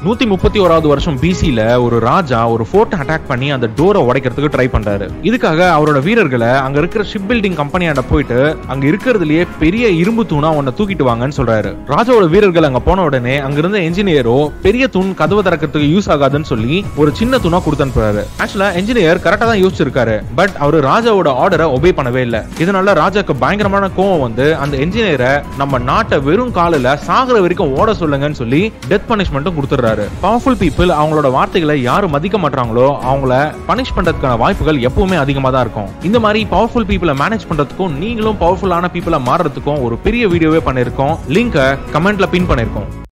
நூத்தி முப்பத்தி ஓராவது வருஷம் பிசில ஒரு ராஜா ஒரு ஃபோர்ட் அட்டாக் பண்ணி அந்த டோரை உடைக்கிறதுக்கு ட்ரை பண்றாரு இதுக்காக அவரோட வீரர்களை அங்க இருக்கிற ஷிப் பில்டிங் கம்பெனியாண்ட போயிட்டு அங்க இருக்கிறதுலயே பெரிய இரும்பு தூணா ஒன்ன தூக்கிட்டு வாங்கன்னு சொல்றாரு ராஜாவோட வீரர்கள் அங்க போன உடனே அங்க இருந்த என்ஜினியரோ பெரிய தூண் கதவை திறக்கிறதுக்கு யூஸ் ஆகாதுன்னு சொல்லி ஒரு சின்ன தூணா கொடுத்து அனுப்புறாரு ஆக்சுவலா என்ஜினியர் கரெக்டா தான் யோசிச்சிருக்காரு பட் அவரு ராஜாவோட ஆர்டரை ஒபே பண்ணவே இல்ல இதனால ராஜாக்கு பயங்கரமான கோவம் வந்து அந்த என்ஜினியரை நம்ம நாட்டை வெறும் காலில் சாகுற வரைக்கும் ஓட சொல்லுங்கன்னு சொல்லி டெத் பனிஷ்மெண்ட்டும் கொடுத்துறாரு பவர்ஃபுல் பீப்புள் அவங்களோட வார்த்தைகளை யாரு மதிக்க மாட்டாங்களோ அவங்கள பனிஷ் பண்றதுக்கான வாய்ப்புகள் எப்பவுமே அதிகமா தான் இருக்கும் இந்த மாதிரி பவர்ஃபுல் பீப்புளை மேனேஜ் பண்றதுக்கும் நீங்களும் பவர்ஃபுல்லான பீப்புளா மாறுறதுக்கும் ஒரு பெரிய வீடியோவே பண்ணிருக்கோம் லிங்கை கமெண்ட்ல பின் பண்ணிருக்கோம்